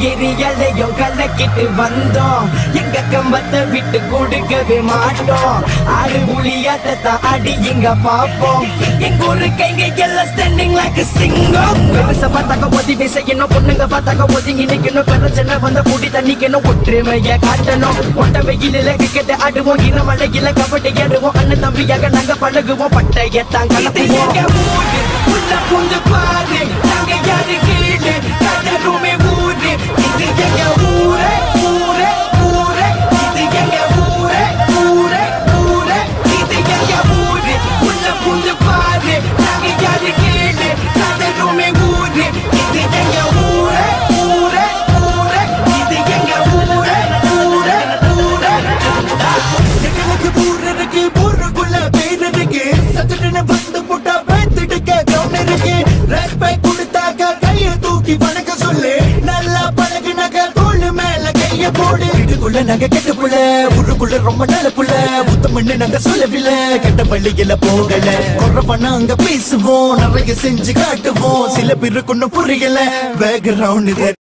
எரியலையும் கலக்கிட்டு வந்தோம் எங்க கம்பத்தை விட்டு கொடுக்கவே மாட்டோம் ஆறு புலியாத்தான் அடி இங்க பாப்போம் எங்க ஊரு கைங்க எல்லாம் ஸ்டாண்டிங் லைக் சிங்கம் பெருச பார்த்தாக்க உதவி செய்யணும் பொண்ணுங்க பார்த்தாக்க ஒதுங்கி நிக்கணும் பிரச்சனை வந்த கூட்டி தண்ணிக்கணும் ஒற்றுமைய காட்டணும் ஒட்ட வெயிலில கிரிக்கெட் ஆடுவோம் இரமலையில கபடி ஆடுவோம் அண்ணன் தம்பியாக நாங்க பழகுவோம் பட்டையத்தான் கலப்புவோம் உள்ள புந்து பாரு நாங்க யாரு கீழே கதருமே ஊரு இது எங்க ஊரே ஊரே ஊரே இது எங்க ஊரே ஊரே ஊரே இது எங்க ஊரு உள்ள புந்து பாரு நாங்க யாரு கீழே கதருமே ஊரு இது எங்க ஊரே ஊரே ஊரே இது எங்க ஊரே ஊரே ஊரே எங்களுக்கு ஊர் இருக்கு ஊருக்குள்ள பேர் இருக்கு சத்துட்டு வந்து புட்டா பேத்துடுக்க கவுன் இருக்கு ரெஸ்பெக்ட் கொடுத்தாக்க கைய தூக்கி வணக்க சொல்லு நல்லா பழகுனாக்க தோளு மேல கைய போடு வீட்டுக்குள்ள நாங்க கெட்ட புள்ள ஊருக்குள்ள ரொம்ப நல்ல புள்ள புத்தமண்ணு நாங்க சொல்லவில்லை கெட்ட வழியில போகல குறவன அங்க பேசுவோம் நிறைய செஞ்சு காட்டுவோம் சில பேருக்கு ஒண்ணும் புரியல பேக்ரவுண்ட்